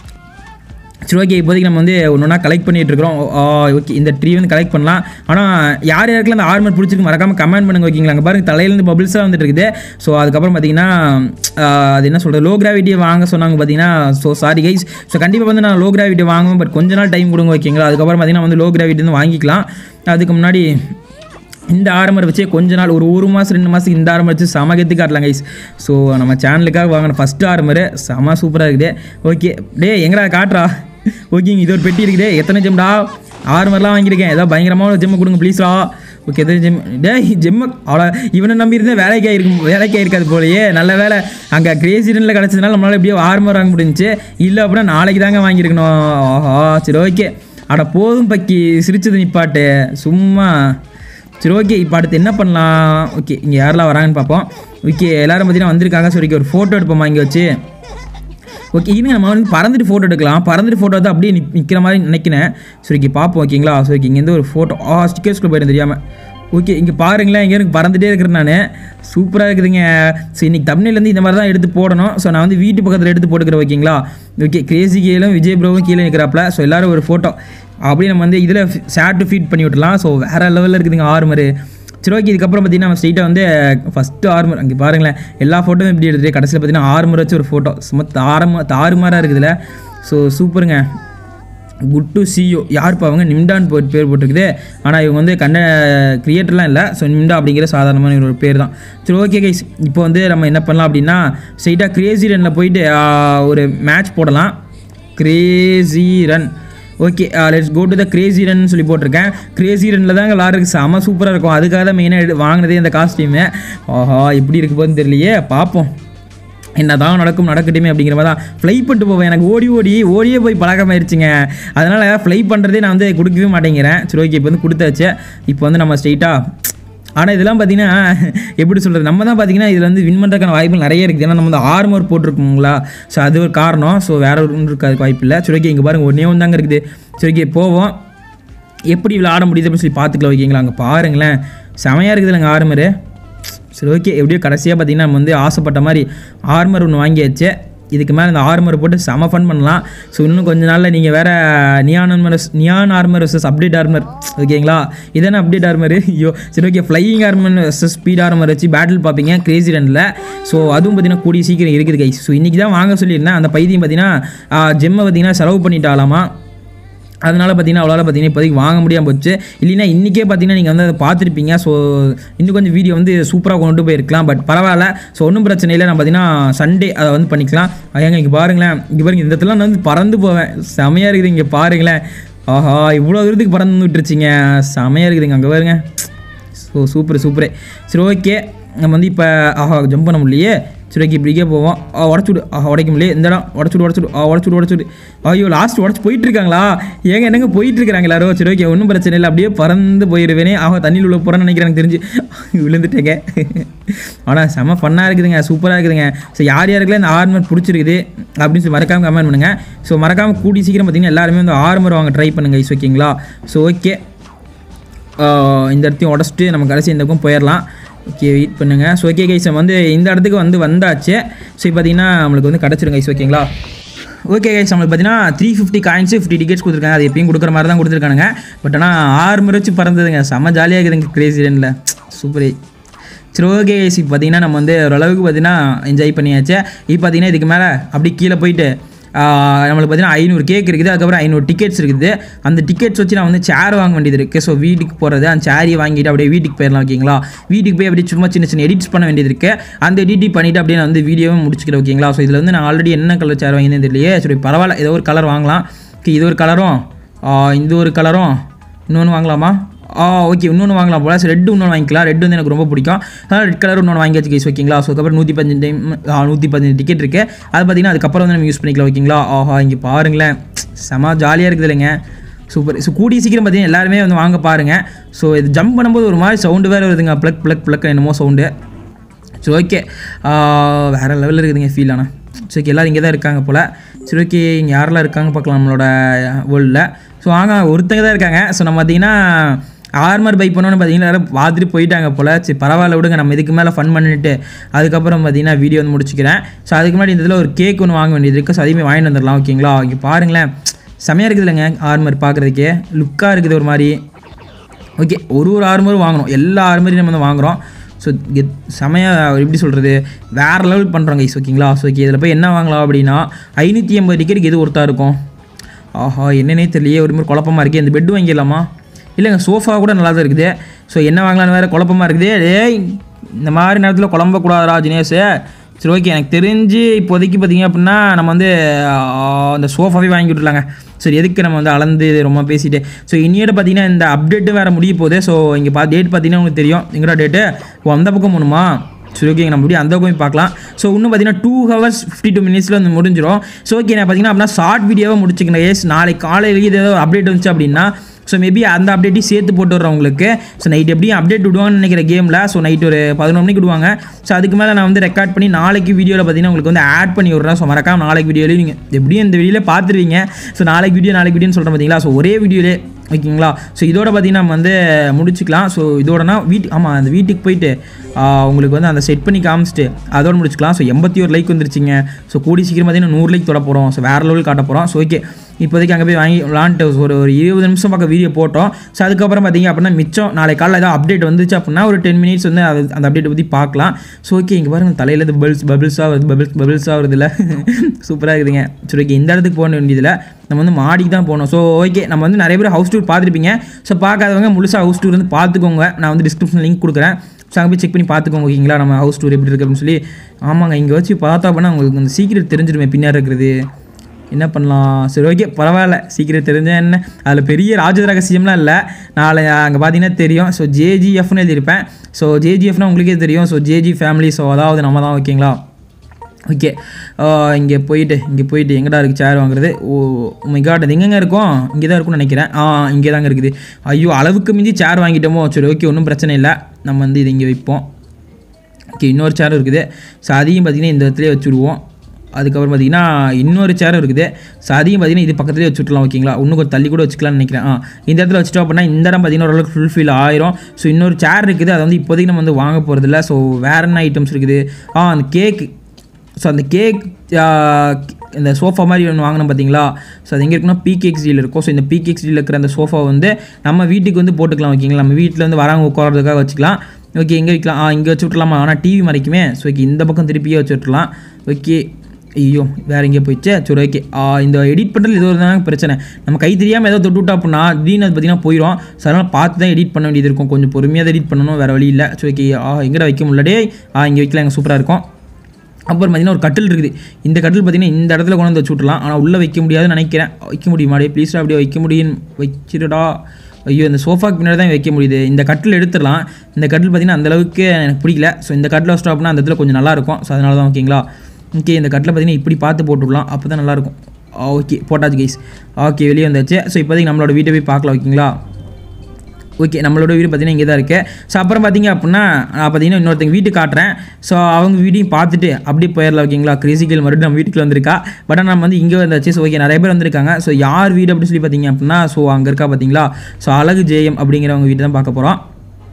சரி ஓகே இப்போதைக்கு நம்ம வந்து ஒன்று ஒன்றா கலெக்ட் பண்ணிட்டு இருக்கிறோம் ஓகே இந்த ட்ரீ வந்து கலெக்ட் பண்ணலாம் ஆனால் யார் யாருக்கெல்லாம் அந்த ஆர்மர் பிடிச்சிருக்கு மறக்காம கமெண்ட் பண்ணுங்க ஓகேங்களா அங்கே பாருங்க தலையிலேருந்து பபிள்ஸாக வந்துட்டு இருக்குது ஸோ அதுக்கப்புறம் பார்த்தீங்கன்னா ஆஹ், அது என்ன சொல்கிறது லோ கிராவிட்டி வாங்க சொன்னாங்க பார்த்தீங்கன்னா ஸோ சாரி கைஸ் ஸோ கண்டிப்பாக வந்து நான் லோ கிராவிட்டி வாங்குவேன் பட் கொஞ்ச நாள் டைம் கொடுங்க ஓகேங்களா அதுக்கப்புறம் பார்த்தீங்கன்னா வந்து லோ கிராவிட்டி வந்து வாங்கிக்கலாம் அதுக்கு முன்னாடி இந்த ஆரம்பர் வச்சே கொஞ்ச நாள் ஒரு ஒரு மாதம் ரெண்டு மாதத்துக்கு இந்த ஆரம்பர் வச்சு செம கெத்து காட்டலாம் கைஸ் ஸோ நம்ம சேனலுக்காக வாங்கின ஃபஸ்ட்டு ஆரம்பர் செம சூப்பராக இருக்குது ஓகே டே எங்கடா காட்டுறா ஓகேங்க இது ஒரு பெட்டி இருக்குதே எத்தனை ஜெம்டா ஆரம்பர்லாம் வாங்கியிருக்கேன் ஏதாவது பயங்கரமான ஜெம்மை கொடுங்க ப்ளீஸ்டா ஓகே எத்தனை ஜெம் டே ஜெம்ம அவ்வளோ இவனை நம்பி இருந்தால் வேலைக்கு ஆயிருக்கும் வேலைக்கு ஆயிருக்காது போலயே நல்ல வேலை அங்கே கிரேசிடனில் கிடச்சதுனால நம்மளால் எப்படியோ ஆர்மர் வாங்க முடிஞ்சுச்சு இல்லை அப்படின்னா நாளைக்கு தாங்க வாங்கியிருக்கணும் ஆஹா சரி ஓகே அட போதும் பக்கி சிரிச்சது நிப்பாட்டு சும்மா சரி ஓகே இப்போ அடுத்து என்ன பண்ணலாம் ஓகே இங்கே யாரெல்லாம் வராங்கன்னு பார்ப்போம் ஓகே எல்லாரும் பார்த்தீங்கன்னா வந்திருக்காங்க ஸோ ஓகே ஒரு ஃபோட்டோ எடுப்போமா இங்கே வச்சு ஓகே இருங்க நம்ம வந்து பறந்துட்டு ஃபோட்டோ எடுக்கலாம் பறந்துட்டு ஃபோட்டோ தான் அப்படியே நிக் நிற்கிற மாதிரி நினைக்கிறேன் ஸோ ஓகே பார்ப்போம் ஓகேங்களா ஸோ ஓகே இங்கேருந்து ஒரு ஃபோட்டோ ஆ ஸ்டிக்கர்ஸ்குள்ளே போயிடும் தெரியாமல் ஓகே இங்கே பாருங்களேன் இங்கே எனக்கு பறந்துட்டே இருக்கிறேன் நான் சூப்பராக இருக்குதுங்க ஸோ இன்னைக்கு தமிழ்லேருந்து இந்த மாதிரி தான் எடுத்து போடணும் ஸோ நான் வந்து வீட்டு பக்கத்தில் எடுத்து போட்டுக்கிறேன் ஓகேங்களா ஓகே கிரேசி கீழும் விஜய் ப்ரோவும் கீழே நிற்கிறாப்புல ஸோ எல்லாரும் ஒரு ஃபோட்டோ அப்படியே நம்ம வந்து இதில் ஷேர்ட்டு ஃபீட் பண்ணி விட்டுலாம் ஸோ வேறு லெவலில் இருக்குதுங்க ஆர்மரு சரி ஓகே இதுக்கப்புறம் பார்த்தீங்கன்னா நம்ம ஸ்ட்ரெயிட்டாக வந்து ஃபஸ்ட்டு ஆர்மர் அங்கே பாருங்களேன் எல்லா ஃபோட்டோவும் இப்படி எடுத்துட்டு கடைசியில் பார்த்தீங்கன்னா ஆர்மர் வச்சு ஒரு ஃபோட்டோ சும்மா தாரமாக தாறுமாறாக இருக்குதுல ஸோ சூப்பருங்க குட் டு சியோ யாருப்பா அவங்க நிம்டான் போட்டு பேர் போட்டிருக்குது ஆனால் இவங்க வந்து கண்ட கிரியேட்டர்லாம் இல்லை ஸோ நிம்டா அப்படிங்கிற சாதாரணமான ஒரு பேர் தான் சரி ஓகே கைஸ் இப்போ வந்து நம்ம என்ன பண்ணலாம் அப்படின்னா ஸ்ட்ரெயிட்டாக கிரேசி ரனில் போயிட்டு ஆ, ஒரு மேட்ச் போடலாம் crazy run okay let's go to the crazy run சொல்லி போட்டிருக்கேன் கிரேசி ரனில் தாங்க விளாட்றதுக்கு செம சூப்பராக இருக்கும் அதுக்காக தான் மெயினாக வாங்கினதே இந்த காஸ்டியூமு ஆஹா எப்படி இருக்கு போகுதுன்னு தெரியலையே பார்ப்போம் என்னதான் நடக்கும் நடக்கட்டுமே அப்படிங்கிற மாதிரி தான் ஃப்ளை பண்ணிட்டு போவேன் எனக்கு ஓடி ஓடி ஓடியே போய் பழக்கமாயிருச்சுங்க அதனால் ஃப்ளை பண்ணுறதே நான் வந்து கொடுக்கவே மாட்டேங்கிறேன் சரி ஓகே இப்போ வந்து கொடுத்தாச்சு இப்போ வந்து நம்ம ஸ்ட்ரெயிட்டாக ஆனால் இதெல்லாம் பார்த்தீங்கன்னா எப்படி சொல்கிறது நம்ம தான் பார்த்தீங்கன்னா இதில் வந்து வின் பண்ணுறதுக்கான வாய்ப்புகள் நிறைய இருக்குது ஏன்னா நம்ம வந்து ஆர்மர் போட்டிருக்கோங்களா ஸோ அது ஒரு காரணம் ஸோ வேற ஒரு இருக்காது வாய்ப்பு இல்லை சரி ஓகே இங்கே பாருங்கள் ஒன்றே ஒன்று தாங்க இருக்குது சரி ஓகே போவோம் எப்படி விளையாட முடியுது அப்படின்னு சொல்லி பார்த்துக்கலாம் ஓகேங்களா அங்கே பாருங்களேன் செமையாக இருக்குது இல்லைங்க ஆர்மரு சரி ஓகே எப்படியோ கடைசியாக பார்த்தீங்கன்னா நம்ம வந்து ஆசைப்பட்ட மாதிரி ஆர்மர் ஒன்று வாங்கியாச்சு இதுக்கு மேலே இந்த ஆர்மர் போட்டு செம ஃபன் பண்ணலாம் ஸோ இன்னும் கொஞ்ச நாளில் நீங்கள் வேறு neon armour neon armour versus update armour ஓகேங்களா இதானே அப்டேட் ஆர்மர் ஐயோ சரி okay flying armour versus speed armour வச்சு பேட்டில் பார்ப்பீங்க கிரேசி ரனில் ஸோ அதுவும் பார்த்தீங்கன்னா கூடிய சீக்கிரம் இருக்குது கைஸ் ஸோ இன்றைக்கி தான் வாங்க சொல்லியிருந்தேன் அந்த பைத்தியம் பார்த்தீங்கன்னா ஜெம்மை பார்த்தீங்கன்னா செலவு பண்ணிட்டாலாமா அதனால் பார்த்தீங்கன்னா அவ்வளோ பார்த்தீங்கன்னா இப்போதைக்கு வாங்க முடியாமல் போச்சு இல்லைன்னா இன்றைக்கே பார்த்தீங்கன்னா நீங்கள் வந்து அதை பார்த்துருப்பீங்க ஸோ இன்னும் கொஞ்சம் வீடியோ வந்து சூப்பராக கொண்டு போயிருக்கலாம் பட் பரவாயில்ல ஸோ ஒன்றும் பிரச்சனை இல்லை நான் பார்த்தீங்கன்னா சண்டே அதை வந்து பண்ணிக்கலாம் ஏங்க இங்கே பாருங்களேன் இங்கே பாருங்க இந்த இடத்துல நான் வந்து பறந்து போவேன் செமையாக இருக்குது இங்கே பாருங்களேன் ஆஹா இவ்வளோ தூரத்துக்கு பறந்து விட்டுருச்சிங்க செமையாக இருக்குதுங்க அங்கே பாருங்க ஸோ சூப்பர் சூப்பரு சரி ஓகே நம்ம வந்து இப்போ ஆஹா ஜம்ப் பண்ண முடியலையே சரி ஓகே இப்படிக்கே போவோம் ஆ உடச்சுடு ஆஹா உடைக்க முடியல இந்த இடம் உடச்சுடு உடச்சுடு ஆ உடச்சுடு உடச்சுடு ஐயோ லாஸ்ட் உடச்சு போயிட்டு இருக்காங்களா ஏங்க என்னங்க போயிட்டு இருக்காங்க எல்லாரும் சரி ஓகே ஒன்றும் பிரச்சனை இல்லை அப்படியே பறந்து போயிடுவேனே ஆஹா தண்ணியில் உள்ள போகிறேன்னு நினைக்கிறேன் எனக்கு தெரிஞ்சு விழுந்துட்டேங்க ஆனால் செம ஃபன்னாக இருக்குதுங்க சூப்பராக இருக்குதுங்க ஸோ யார் யாருக்கெல்லாம் இந்த ஆர்மர் பிடிச்சிருக்குது அப்படின்னு சொல்லி மறக்காமல் கமெண்ட் பண்ணுங்கள் ஸோ மறக்காமல் கூடி சீக்கிரம் பார்த்தீங்கன்னா எல்லாருமே வந்து ஆர்மர் வாங்க ட்ரை பண்ணுங்க ஐஸ் ஓகேங்களா ஸோ ஓகே இந்த இடத்தையும் உடச்சிட்டு நம்ம கடைசி இந்த பக்கம் போயிடலாம் ஓகே வெயிட் பண்ணுங்கள் ஸோ ஓகே கைஸ் வந்து இந்த இடத்துக்கு வந்து வந்தாச்சு ஸோ இப்போ பார்த்தீங்கன்னா நம்மளுக்கு வந்து கிடச்சிரும் கைஸ் ஓகேங்களா ஓகே கைஸ் நம்மளுக்கு பார்த்தீங்கன்னா three fifty coins fifty tickets கொடுத்துருக்காங்க அது எப்பயும் கொடுக்குற மாதிரி தான் கொடுத்துருக்கானுங்க பட் ஆனால் ஆறு முறை வச்சு பறந்ததுங்க செம்ம ஜாலியாக இருக்குதுங்க கிரேசி ரனில் சூப்பரே சரி ஓகே கைஸ் இப்போ பார்த்தீங்கன்னா நம்ம வந்து ஓரளவுக்கு பார்த்தீங்கன்னா என்ஜாய் பண்ணியாச்சு இப்போ பார்த்தீங்கன்னா இதுக்கு மேலே அப்படி கீழே போயிட்டு ஆஹ் நம்மளுக்கு பார்த்தீங்கன்னா ஐநூறு கேக் இருக்குது அதுக்கப்புறம் ஐநூறு டிக்கெட்ஸ் இருக்குது அந்த டிக்கெட்ஸ் வச்சு நான் வந்து சேர் வாங்க வேண்டியது இருக்குது ஸோ வீட்டுக்கு போகிறது அந்த சேரியை வாங்கிட்டு அப்படியே வீட்டுக்கு போயிடலாம் ஓகேங்களா வீட்டுக்கு போய் அப்படியே சும்மா சின்ன சின்ன எடிட்ஸ் பண்ண வேண்டியது இருக்குது அந்த எடிட் பண்ணிவிட்டு அப்படியே நான் வந்து வீடியோவும் முடிச்சுக்கிறேன் ஓகேங்களா ஸோ இதில் வந்து நான் ஆல்ரெடி என்ன கலர் சேர் வாங்கினேன் தெரியலையே சரி பரவாயில்ல ஏதோ ஒரு கலர் வாங்கலாம் ஓகே இது ஒரு கலரும் ஆஹ் இந்த ஒரு கலரும் இன்னொன்று வாங்கலாமா ஆ ஓகே இன்னொன்று வாங்கலாம் போல ரெட் இன்னொன்று வாங்கிக்கலாம் ரெட் வந்து எனக்கு ரொம்ப பிடிக்கும் அதனால் ரெட் கலர் இன்னொன்று வாங்கி வச்சு ஓகேங்களா ஸோ அதுக்கப்புறம் நூற்றி பதினஞ்சு டைம் நூற்றி பதினஞ்சு டிக்கெட் இருக்குது அது பார்த்தீங்கன்னா அதுக்கப்புறம் வந்து நம்ம யூஸ் பண்ணிக்கலாம் ஓகேங்களா ஆஹா இங்கே பாருங்களேன் செம ஜாலியாக இருக்குது இல்லைங்க சூப்பர் ஸோ கூடிய சீக்கிரம் பார்த்தீங்கன்னா எல்லாருமே வந்து வாங்க பாருங்கள் ஸோ இது ஜம்ப் பண்ணும்போது ஒரு மாதிரி சவுண்டு வேறு வருதுங்க ப்ளக் ப்ளக் ப்ளக் என்னமோ சவுண்டு சரி ஓகே வேறு லெவலில் இருக்குதுங்க ஃபீல் ஆனால் சரி ஓகே எல்லோரும் இங்கே தான் இருக்காங்க போல் சரி ஓகே இங்கே யாரெல்லாம் இருக்காங்க பார்க்கலாம் நம்மளோட வேர்ல்டில் ஸோ வாங்க ஒருத்தங்க தான் இருக்காங்க ஸோ நம்ம பார்த்தீங்கன்னா ஆர்மர் பை பண்ணோன்னு பார்த்தீங்கன்னா எல்லாரும் பார்த்துட்டு போயிட்டாங்க போல் சரி பரவாயில்ல விடுங்க நம்ம இதுக்கு மேலே ஃபன் பண்ணிட்டு அதுக்கப்புறம் பார்த்தீங்கன்னா வீடியோ வந்து முடிச்சுக்கிறேன் ஸோ அதுக்கு முன்னாடி இந்த இதில் ஒரு கேக் ஒன்று வாங்க வேண்டியது இருக்குது ஸோ அதையுமே வாங்கிட்டு வந்துடலாம் ஓகேங்களா இங்கே பாருங்களேன் செமையாக இருக்குது இல்லைங்க ஆர்மர் பார்க்குறதுக்கே லுக்காக இருக்குது ஒரு மாதிரி ஓகே ஒரு ஒரு ஆர்மரும் வாங்கணும் எல்லா ஆர்மரையும் நம்ம வந்து வாங்குகிறோம் ஸோ கெத் செமையாக எப்படி சொல்கிறது வேறு லெவல் பண்ணுறோம் கைஸ் ஓகேங்களா ஸோ ஓகே இதில் போய் என்ன வாங்கலாம் அப்படின்னா ஐநூற்றி ஐம்பது டிக்கெட்டுக்கு எது ஒருத்தா இருக்கும் ஆஹா என்னன்னே தெரியலையே ஒரு மாதிரி குழப்பமாக இருக்கே இந்த பெட்டு வாங்கிடலாமா இல்லைங்க சோஃபா கூட நல்லா தான் இருக்குது ஸோ என்ன வாங்கலாம்னு வேறு குழப்பமாக இருக்குது டேய் இந்த மாதிரி நேரத்தில் குழம்பக்கூடாதா தினேஷ் சரி ஓகே எனக்கு தெரிஞ்சு இப்போதைக்கு பார்த்தீங்க அப்படின்னா நம்ம வந்து ஆஹ், அந்த சோஃபாவே வாங்கி விட்டுலாங்க சரி எதுக்கு நம்ம வந்து அளந்து ரொம்ப பேசிட்டு ஸோ இனியோட பார்த்தீங்கன்னா இந்த அப்டேட்டு வேறு முடிய போகுது ஸோ இங்கே பா டேட் பார்த்தீங்கன்னா உங்களுக்கு தெரியும் எங்கடா டேட்டு ஓ அந்த பக்கம் போகணுமா சரி ஓகே நம்ம அப்படியே அந்த பக்கம் போய் பார்க்கலாம் ஸோ இன்னும் பார்த்தீங்கன்னா டூ ஹவர்ஸ் ஃபிஃப்டி டூ மினிட்ஸில் வந்து முடிஞ்சிடும் ஸோ ஓகே நான் பார்த்தீங்கன்னா அப்படின்னா ஷார்ட் வீடியோவை முடிச்சுக்கிறேன் எஸ் நாளைக்கு காலையில் இது ஏதோ அப்டேட் வந்துச்சு அப்படின்னா ஸோ மேபி அந்த அப்டேட்டையும் சேர்த்து போட்டு விட்றேன் உங்களுக்கு ஸோ நைட் எப்படியும் அப்டேட் விடுவாங்கன்னு நினைக்கிற கேமில் ஸோ நைட் ஒரு பதினொரு மணிக்கு விடுவாங்க ஸோ அதுக்கு மேலே நான் வந்து ரெக்கார்ட் பண்ணி நாளைக்கு வீடியோவில் பார்த்தீங்கன்னா உங்களுக்கு வந்து ஆட் பண்ணி விட்றேன் ஸோ மறக்காம நாளைக்கு வீடியோலையும் நீங்கள் எப்படியும் இந்த வீடியோவில் பார்த்துருவீங்க ஸோ நாளைக்கு வீடியோ நாளைக்கு வீடியோன்னு சொல்கிறேன் பார்த்தீங்களா ஸோ ஒரே வீடியோலே ஓகேங்களா ஸோ இதோட பார்த்தீங்கன்னா நம்ம வந்து முடிச்சுக்கலாம் ஸோ இதோடனா வீட்டு ஆமாம் அந்த வீட்டுக்கு போயிட்டு ஆ, உங்களுக்கு வந்து அந்த செட் பண்ணி காமிச்சிட்டு அதோட முடிச்சுக்கலாம் ஸோ எண்பத்தி ஒரு லைக் வந்துருச்சுங்க ஸோ கூடி சீக்கிரம் பார்த்தீங்கன்னா நூறு லைக் தொட போகிறோம் ஸோ வேறு லெவல் காட்ட போகிறோம் ஸோ ஓகே இப்போதைக்கு அங்கே போய் வாங்கி விளாண்ட்டு ஒரு ஒரு இருபது நிமிஷம் பக்கம் வீடியோ போட்டோம் ஸோ அதுக்கப்புறம் பார்த்தீங்க அப்படின்னா மிச்சம் நாளை காலையில் ஏதாவது அப்டேட் வந்துச்சு அப்படின்னா ஒரு டென் மினிட்ஸ் வந்து அது அந்த அப்டேட்டை பற்றி பார்க்கலாம் ஸோ ஓகே இங்கே பாருங்க தலையில் இது பபிள்ஸ் பபிள்ஸாக வருது பபிள்ஸ் பபிள்ஸாக வருது இல்லை சூப்பராக இருக்குதுங்க சரி ஓகே இந்த இடத்துக்கு போக வேண்டியதில்லை நம்ம வந்து மாடிக்கு தான் போகணும் ஸோ ஓகே நம்ம வந்து நிறைய பேர் ஹவுஸ் டூர் பார்த்துருப்பீங்க ஸோ பார்க்காதவங்க முழுசாக ஹவுஸ் டூர் வந்து பார்த்துக்கோங்க நான் வந்து டிஸ்கிரிப்ஷன் லிங்க் கொடுக்குறேன் ஸோ அங்கே போய் செக் பண்ணி பார்த்துக்கோங்க ஓகேங்களா நம்ம ஹவுஸ் டூர் எப்படி இருக்கு அப்படின்னு சொல்லி ஆமாங்க இங்கே வச்சு பார்த்தா அப்படின்னா உங்களுக்கு அந்த சீக்கிரம் தெரிஞ்சிருமே பின்னாடி இருக்கிறது என்ன பண்ணலாம் சரி ஓகே பரவாயில்ல சீக்கிரம் தெரிஞ்சா என்ன அதில் பெரிய ராஜ ரகசியம்லாம் இல்லை நாளை அங்கே பார்த்தீங்கன்னா தெரியும் ஸோ ஜேஜிஎஃப்னு எழுதியிருப்பேன் ஸோ ஜேஜிஎஃப்னா உங்களுக்கே தெரியும் ஸோ ஜேஜி ஃபேமிலி ஸோ அதாவது நம்ம தான் ஓகேங்களா ஓகே இங்கே போயிட்டு இங்கே போயிட்டு எங்கடா இருக்குது சேர் வாங்குறது ஓ மை காட் அது எங்கெங்க இருக்கும் இங்கே தான் இருக்கும்னு நினைக்கிறேன் ஆ இங்கே தாங்க இருக்குது ஐயோ அளவுக்கு மிஞ்சி சேர் வாங்கிட்டோமோ சரி ஓகே ஒன்றும் பிரச்சனை இல்லை நம்ம வந்து இது இங்கே வைப்போம் ஓகே இன்னொரு சேரும் இருக்குது ஸோ அதையும் பார்த்தீங்கன்னா இந்த இடத்துலேயே வச்சுடுவோம் அதுக்கப்புறம் பார்த்தீங்கன்னா இன்னொரு சேரும் இருக்குது ஸோ அதையும் பார்த்தீங்கன்னா இது பக்கத்துலேயே வச்சுட்லாம் ஓகேங்களா இன்னும் கொஞ்சம் தள்ளி கூட வச்சுக்கலாம்னு நினைக்கிறேன் ஆ இந்த இடத்துல வச்சுட்டோம் அப்படின்னா இந்த இடம் பார்த்தீங்கன்னா ஓரளவுக்கு ஃபுல்ஃபில் ஆயிரும் ஸோ இன்னொரு சேர் இருக்குது அதை வந்து இப்போதைக்கு நம்ம வந்து வாங்க போகிறதில்ல ஸோ வேற என்ன ஐட்டம்ஸ் இருக்குது ஆ அந்த கேக் ஸோ அந்த கேக் இந்த சோஃபா மாதிரி ஒன்று வாங்கினோம் பார்த்தீங்களா ஸோ அது எங்கே இருக்குன்னா பிகேஎக்ஸ்டியில் இருக்கும் ஸோ இந்த பிகேஎக்ஸ்டியில் இருக்கிற அந்த சோஃபா வந்து நம்ம வீட்டுக்கு வந்து போட்டுக்கலாம் ஓகேங்களா நம்ம வீட்டில் வந்து வரவங்க உட்காரதுக்காக வச்சுக்கலாம் ஓகே எங்கே வைக்கலாம் ஆ இங்கே வச்சு விட்றலாமா ஆனால் டிவி மறைக்குமே ஸோ ஓகே இந்த பக்கம் திருப்பியே வச்சு விட்றலாம் ஓகே ஐயோ வேறு எங்கேயோ போயிடுச்சு சரி ஓகே இந்த எடிட் பண்ணுறது இது ஒரு தான் பிரச்சனை நம்ம கை தெரியாமல் ஏதோ தொட்டு விட்டா அப்படின்னா திடீர்னு அது பார்த்தீங்கன்னா போயிடும் ஸோ அதனால் பார்த்து தான் எடிட் பண்ண வேண்டியது இருக்கும் கொஞ்சம் பொறுமையாக தான் எடிட் பண்ணணும் வேறு வழி இல்லை ஸோ ஓகே ஆ எங்கடா வைக்க முடியல டேய் ஆ இங்கே வைக்கலாம் எங்கள் சூப்பராக இருக்கும் அப்புறம் பார்த்தீங்கன்னா ஒரு கட்டில் இருக்குது இந்த கட்டில் பார்த்தீங்கன்னா இந்த இடத்துல கொண்டு வந்து வச்சு விட்றலாம் ஆனால் உள்ளே வைக்க முடியாதுன்னு நினைக்கிறேன் வைக்க முடியுமா அப்படியே ப்ளீஸ் அப்படியே வைக்க முடியும் வச்சிருடா ஐயோ இந்த சோஃபாக்கு பின்னாடி தான் வைக்க முடியுது இந்த கட்டில் எடுத்துடலாம் இந்த கட்டில் பார்த்தீங்கன்னா அந்த அளவுக்கு எனக்கு பிடிக்கல ஸோ இந்த கட்டில் வச்சிட்டோம் அப்படின்னா அந்த இடத்துல கொஞ்சம் நல்லாயிருக்கும் ஸோ அதனால தான் ஓகேங்களா ஓகே இந்த கட்டில் பார்த்தீங்கன்னா இப்படி பார்த்து போட்டுவிடலாம் அப்போ தான் நல்லாயிருக்கும் ஓகே போட்டாச்சு கைஸ் ஓகே வெளியே வந்தாச்சு ஸோ இப்போதைக்கு நம்மளோட வீட்டை போய் பார்க்கலாம் ஓகேங்களா ஓகே நம்மளோட வீடு பார்த்தீங்கன்னா இங்கே தான் இருக்குது ஸோ அப்புறம் பார்த்தீங்க அப்படின்னா நான் பார்த்தீங்கன்னா இன்னொருத்தங்க வீட்டு காட்டுறேன் ஸோ அவங்க வீடையும் பார்த்துட்டு அப்படியே போயிடலாம் ஓகேங்களா கிரேசிக்கல் மறுபடியும் நம்ம வீட்டுக்கு வந்திருக்கா பட் நம்ம வந்து இங்கே வந்தாச்சு ஸோ ஓகே நிறைய பேர் வந்திருக்காங்க ஸோ யார் வீடு அப்படின்னு சொல்லி பார்த்தீங்க அப்படின்னா ஸோ அங்கே இருக்கா பார்த்தீங்களா ஸோ அழகு ஜெயம் அப்படிங்கிறவங்க வீட்டு தான் பார்க்க போகிறோம்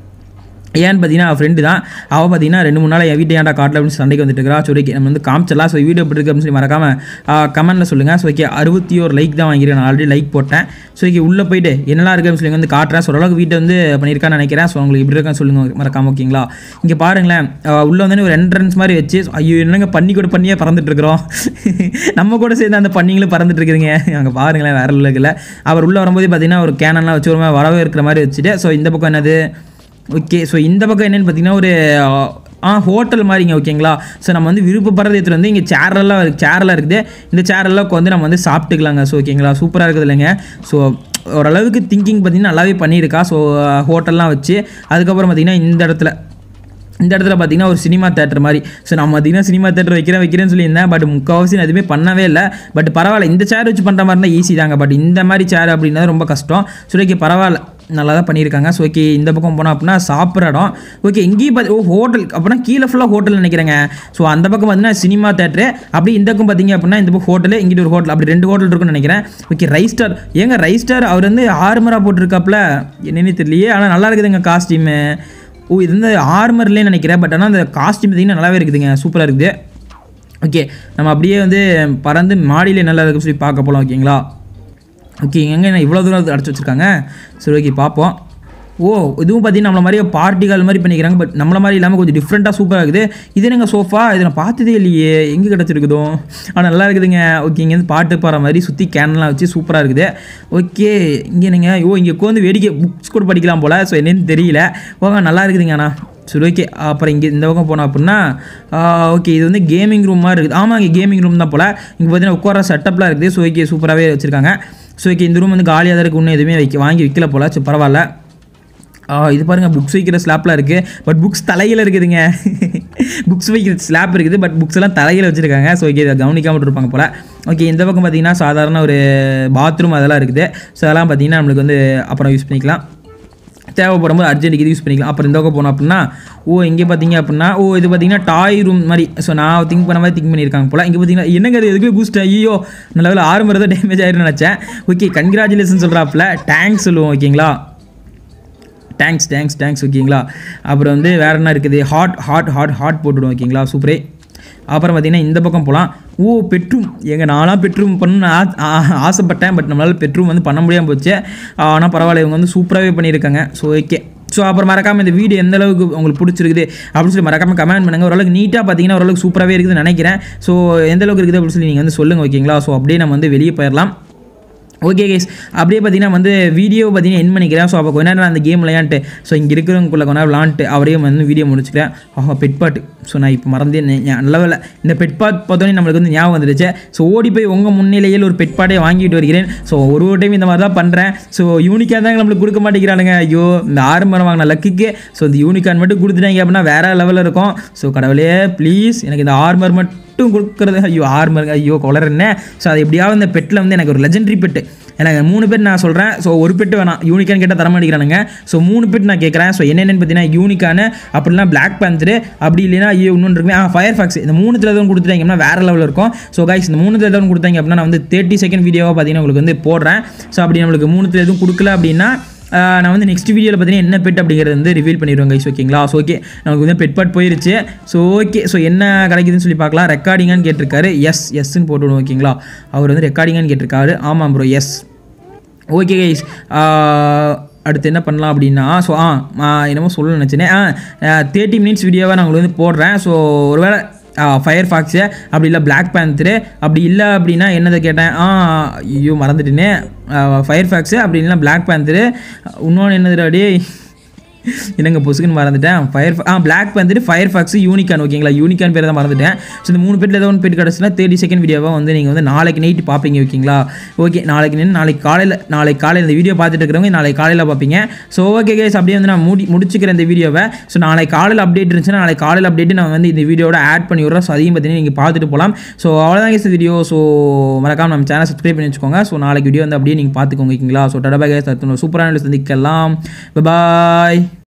ஏன்னு பார்த்தீங்கன்னா ஃப்ரெண்டு தான் அவள் பார்த்தீங்கன்னா ரெண்டு மூணு நாள் என் வீட்டை ஏன்டா காட்டில் அப்படின்னு சண்டைக்கு வந்துட்டு இருக்கா ஸோ ஓகே நம்ம வந்து காமிச்சிடலாம் ஸோ வீடியோ எப்படி இருக்கு அப்படின்னு சொல்லி மறக்காமல் கமெண்ட்டில் சொல்லுங்கள் ஸோ ஓகே அறுபத்தி ஒரு லைக் தான் வாங்கிக்கிறேன் நான் ஆல்ரெடி லைக் போட்டேன் ஸோ ஓகே உள்ளே போயிட்டு என்னெல்லாம் இருக்குது அப்படின்னு சொல்லி வந்து காட்டுறேன் ஸோ ஓரளவுக்கு வீட்டை வந்து பண்ணியிருக்கான்னு நினைக்கிறேன் ஸோ உங்களுக்கு இப்படி இருக்கான்னு சொல்லுங்கள் மறக்காம ஓகேங்களா இங்கே பாருங்களேன் உள்ளே வந்து ஒரு என்ட்ரன்ஸ் மாதிரி வச்சு ஐயோ என்னங்க பண்ணி கூட பண்ணியே பறந்துட்டு இருக்கிறோம் நம்ம கூட சேர்ந்து அந்த பண்ணிங்களும் பறந்துட்டு இருக்குதுங்க அங்கே பாருங்களேன் வேற உலகில் அவர் உள்ளே வரும்போது பார்த்தீங்கன்னா ஒரு கேனன்லாம் வச்சு ஒரு மாதிரி வரவே இருக்கிற மாதிரி வச்சுட்டு ஸோ இந்த பக்கம் என்னது ஓகே ஸோ இந்த பக்கம் என்னென்னு பார்த்தீங்கன்னா ஒரு ஆ ஹோட்டல் மாதிரிங்க ஓகேங்களா ஸோ நம்ம வந்து விருப்பப்படுறது எடுத்துகிட்டு வந்து இங்கே சேரெல்லாம் சேரெல்லாம் இருக்குது இந்த சேரெல்லாம் வந்து நம்ம வந்து சாப்பிட்டுக்கலாங்க ஸோ ஓகேங்களா சூப்பராக இருக்குது இல்லைங்க ஸோ ஓரளவுக்கு திங்கிங் பார்த்தீங்கன்னா நல்லாவே பண்ணியிருக்கா ஸோ ஹோட்டல்லாம் வச்சு அதுக்கப்புறம் பார்த்தீங்கன்னா இந்த இடத்துல இந்த இடத்துல பார்த்தீங்கன்னா ஒரு சினிமா தேட்டர் மாதிரி ஸோ நான் பார்த்தீங்கன்னா சினிமா தேட்டர் வைக்கிறேன் வைக்கிறேன்னு சொல்லியிருந்தேன் பட் முக்கால்வாசி நான் எதுவுமே பண்ணவே இல்லை பட் பரவாயில்ல இந்த சேர் வச்சு பண்ணுற மாதிரி தான் ஈஸி தாங்க பட் இந்த மாதிரி சேர் அப்படின்னா ரொம்ப கஷ்டம் ஸோ ஓகே பரவாயில்ல நல்லா தான் பண்ணியிருக்காங்க ஸோ ஓகே இந்த பக்கம் போனோம் அப்படின்னா சாப்பிட்ற இடம் ஓகே இங்கேயும் பார்த்து ஓ ஹோட்டல் அப்படின்னா கீழே ஃபுல்லாக ஹோட்டல் நினைக்கிறேங்க ஸோ அந்த பக்கம் பார்த்தீங்கன்னா சினிமா தேட்டரு அப்படி இந்த பக்கம் பார்த்தீங்க அப்படின்னா இந்த பக்கம் ஹோட்டல் இங்கிட்ட ஒரு ஹோட்டல் அப்படி ரெண்டு ஹோட்டல் இருக்குன்னு நினைக்கிறேன் ஓகே ரைஸ் ஸ்டார் ஏங்க ரைஸ் ஸ்டார் அவர் வந்து ஆறுமரா போட்டிருக்காப்புல என்னன்னு தெரியலையே ஆனால் நல்லா இருக்குதுங்க காஸ்டியூமு ஓ இது வந்து ஆர்மர்லேயே நினைக்கிறேன் பட் ஆனால் அந்த காஸ்டியூம் பார்த்தீங்கன்னா நல்லாவே இருக்குதுங்க சூப்பராக இருக்குது ஓகே நம்ம அப்படியே வந்து பறந்து மாடியில் நல்லா இருக்கு சொல்லி பார்க்க போகலாம் ஓகேங்களா ஓகே எங்கே என்ன இவ்வளோ தூரம் அடைச்சி வச்சுருக்காங்க சரி ஓகே பார்ப்போம் ஓ இதுவும் பார்த்தீங்கன்னா நம்மள மாதிரி பார்ட்டிகள் மாதிரி பண்ணிக்கிறாங்க பட் நம்மள மாதிரி இல்லாமல் கொஞ்சம் டிஃப்ரெண்ட்டாக சூப்பராக இருக்குது இது நீங்கள் சோஃபா இதை நான் பார்த்ததே இல்லையே எங்கே கிடச்சிருக்குதோ ஆனால் நல்லா இருக்குதுங்க ஓகே இங்கேருந்து பாட்டு பாடுற மாதிரி சுற்றி கேன்லாம் வச்சு சூப்பராக இருக்குது ஓகே இங்கே நீங்கள் ஓ இங்கே உட்காந்து வேடிக்கை புக்ஸ் கூட படிக்கலாம் போல் ஸோ என்னன்னு தெரியல ஓங்க நல்லா இருக்குதுங்க அண்ணா சரி ஓகே அப்புறம் இங்கே இந்த பக்கம் போனோம் அப்படின்னா ஓகே இது வந்து கேமிங் ரூம் மாதிரி இருக்குது ஆமாம் இங்கே கேமிங் ரூம் தான் போல் இங்கே பார்த்தீங்கன்னா உட்கார செட்டப்லாம் இருக்குது ஸோ ஓகே சூப்பராகவே வச்சுருக்காங்க ஸோ ஓகே இந்த ரூம் வந்து காலியாக தான் இருக்குது இன்னும் எதுவுமே வைக்க வாங்கி விற்கல போல் சரி பரவாயில்ல இது பாருங்கள் புக்ஸ் வைக்கிற ஸ்லாப்லாம் இருக்குது பட் புக்ஸ் தலையில் இருக்குதுங்க புக்ஸ் வைக்கிற ஸ்லாப் இருக்குது பட் புக்ஸ் எல்லாம் தலையில் வச்சுருக்காங்க ஸோ ஓகே இதை கவனிக்காமல் இருப்பாங்க போல் ஓகே இந்த பக்கம் பார்த்தீங்கன்னா சாதாரண ஒரு பாத்ரூம் அதெல்லாம் இருக்குது ஸோ அதெல்லாம் பார்த்தீங்கன்னா நம்மளுக்கு வந்து அப்புறம் யூஸ் பண்ணிக்கலாம் தேவைப்படும் போது அர்ஜென்ட்டுக்கு இது யூஸ் பண்ணிக்கலாம் அப்புறம் இந்த பக்கம் போனோம் அப்படின்னா ஓ இங்கே பார்த்தீங்க அப்படின்னா ஓ இது பார்த்தீங்கன்னா டாய் ரூம் மாதிரி ஸோ நான் திங்க் பண்ண மாதிரி திங்க் பண்ணியிருக்காங்க போல் இங்கே பார்த்தீங்கன்னா என்னங்க அது எதுக்கு பூஸ்ட் ஐயோ நல்ல வேலை ஆறு முறை தான் டேமேஜ் ஆயிருன்னு நினச்சேன் ஓகே கங்க்ராச்சுலேஷன் சொல்கிறாப்புல தேங்க்ஸ் சொல்லுவோம் ஓகேங்களா தேங்க்ஸ் தேங்க்ஸ் தேங்க்ஸ் ஓகேங்களா அப்புறம் வந்து வேறு என்ன இருக்குது ஹாட் ஹாட் ஹாட் ஹாட் போட்டுவிடும் ஓகேங்களா சூப்பரே அப்புறம் பார்த்தீங்கன்னா இந்த பக்கம் போகலாம் ஓ பெட்ரூம் எங்கள் நான்லாம் பெட்ரூம் பண்ணணும்னு ஆ- ஆசைப்பட்டேன் பட் நம்மளால் பெட்ரூம் வந்து பண்ண முடியாமல் போச்சு ஆனால் பரவாயில்ல இவங்க வந்து சூப்பராகவே பண்ணியிருக்காங்க ஸோ ஓகே ஸோ அப்புறம் மறக்காமல் இந்த வீடியோ எந்த அளவுக்கு உங்களுக்கு பிடிச்சிருக்குது அப்படின்னு சொல்லி மறக்காமல் கமெண்ட் பண்ணுங்கள் ஓரளவுக்கு நீட்டாக பார்த்தீங்கன்னா ஓரளவுக்கு சூப்பராகவே இருக்குதுன்னு நினைக்கிறேன் ஸோ எந்த அளவுக்கு இருக்குது அப்படின்னு சொல்லி நீங்கள் வந்து சொல்லுங்கள் ஓகேங்களா ஸோ அப்படியே நம்ம வந்து வெளியே போயிடலாம் ஓகே கேஸ் அப்படியே பார்த்தீங்கன்னா வந்து வீடியோ பார்த்தீங்கன்னா என் பண்ணிக்கிறேன் ஸோ அப்போ கொஞ்ச நேரம் அந்த கேம் விளையாண்டுட்டு ஸோ இங்கே இருக்கிறவங்களுக்குள்ள கொஞ்ச நேரம் விளாண்டுட்டு அவரையும் வந்து வீடியோ முடிச்சுக்கிறேன் ஆஹா பெட் பாட்டு ஸோ நான் இப்போ மறந்தே நெ- ஞா- நல்ல வேலை இந்த பெட் பாட் பார்த்தோன்னே நம்மளுக்கு வந்து ஞாபகம் வந்துடுச்சு ஸோ ஓடி போய் உங்கள் முன்னிலையில் ஒரு பெட் பாட்டை வாங்கிட்டு வருகிறேன் ஸோ ஒரு ஒரு டைம் இந்த மாதிரி தான் பண்ணுறேன் ஸோ யூனிக்காக தான் நம்மளுக்கு கொடுக்க மாட்டேங்கிறானுங்க ஐயோ இந்த ஆறு மரம் வாங்கின லக்குக்கு ஸோ இந்த யூனிகான் மட்டும் கொடுத்துட்டாங்க அப்படின்னா வேற லெவலில் இருக்கும் ஸோ கடவுளே ப்ளீஸ் எனக்கு இந்த ஆர்மர் மட்டும் கொடுக்குறது ஐயோ ஆர்மர் ஐயோ கொலர் என்ன ஸோ அது எப்படியாவது இந்த பெட்டில் வந்து எனக்கு ஒரு லெஜெண்டரி பெட்டு எனக்கு மூணு பேர் நான் சொல்கிறேன் ஸோ ஒரு பெட்டு வேணாம் யூனிக்கான் கேட்டால் தர மாட்டேங்கிறானுங்க ஸோ மூணு பெட் நான் கேட்குறேன் ஸோ என்னென்னு பார்த்தீங்கன்னா யூனிக்கானு அப்படின்னா பிளாக் பேந்தரு அப்படி இல்லைன்னா ஐயோ இன்னொன்று இருக்குமே ஆ ஃபயர் ஃபாக்ஸ் இந்த மூணுத்துல எதுவும் கொடுத்துட்டாங்கன்னா வேறு லெவலில் இருக்கும் ஸோ கைஸ் இந்த மூணுத்துல எதுவும் கொடுத்தாங்க அப்படின்னா நான் வந்து தேர்ட்டி செகண்ட் வீடியோவாக பார்த்தீங்கன்னா உங்களுக்கு வந்து போடுறேன் ஸோ அப்படி நம்மளுக்கு மூணுத்துல எதுவும் கொடுக்கல அப்படின்னா ஆஹ் நான் வந்து நெக்ஸ்ட் வீடியோவில் பார்த்தீங்கன்னா என்ன பெட் அப்படிங்கிறது வந்து ரிவீல் பண்ணிடுவேன் கைஸ் ஓகேங்களா ஸோ ஓகே நமக்கு வந்து பெட் பாட் போயிருச்சு ஸோ ஓகே ஸோ என்ன கிடைக்குதுன்னு சொல்லி பார்க்கலாம் ரெக்கார்டிங்கான்னு கேட்டிருக்காரு எஸ் எஸ்ன்னு போட்டுவிடுவோம் ஓகேங்களா அவர் வந்து ரெக்கார்டிங்கான்னு கேட்டிருக்காரு ஆமாம் ப்ரோ எஸ் ஓகே கைஸ் அடுத்து என்ன பண்ணலாம் அப்படின்னா ஸோ ஆ ஆ, என்னமோ சொல்ல நினச்சேனே ஆ தேர்ட்டி மினிட்ஸ் வீடியோவை நான் உங்களுக்கு வந்து போடுறேன் ஸோ ஒருவேளை ஃபயர் ஃபாக்ஸு அப்படி இல்லை பிளாக் பேந்தரு அப்படி இல்லை அப்படின்னா என்னதை கேட்டேன் ஆ ஐயோ மறந்துட்டேனே ஃபயர் ஃபாக்ஸு அப்படி இல்லைன்னா பிளாக் பேந்தரு இன்னொன்று என்னது டேய் என்னங்க பொசுக்குன்னு மறந்துட்டேன் ஃபயர் ஆ பிளாக் வந்துட்டு ஃபயர் ஃபாக்ஸ் யூனிகான் ஓகேங்களா யூனிகான் பேர் தான் மறந்துட்டேன் ஸோ இந்த மூணு பேரில் ஏதோ ஒன்று பேர் கிடச்சுன்னா தேர்ட்டி செகண்ட் வீடியோவாக வந்து நீங்கள் வந்து நாளைக்கு நைட்டு பார்ப்பீங்க ஓகேங்களா ஓகே நாளைக்கு நின்று நாளைக்கு காலையில் நாளைக்கு காலையில் இந்த வீடியோ பார்த்துட்டு இருக்கிறவங்க நாளைக்கு காலையில் பார்ப்பீங்க ஸோ ஓகே கேஸ் அப்படியே வந்து நான் முடி முடிச்சுக்கிறேன் இந்த வீடியோவை ஸோ நாளைக்கு காலையில் அப்டேட் இருந்துச்சுன்னா நாளைக்கு காலையில் அப்டேட் நான் வந்து இந்த வீடியோட ஆட் பண்ணி விட்றேன் ஸோ அதையும் பார்த்தீங்கன்னா நீங்கள் பார்த்துட்டு போகலாம் ஸோ அவ்வளோதான் கேஸ் வீடியோ ஸோ மறக்காம நம்ம சேனல் சப்ஸ்கிரைப் பண்ணி வச்சுக்கோங்க ஸோ நாளைக்கு வீடியோ வந்து அப்படியே நீங்கள் பார்த்துக்கோங்க ஓகேங்களா ஸோ டடபா கேஸ் சூப்பரான சந்திக்கலாம் பாய்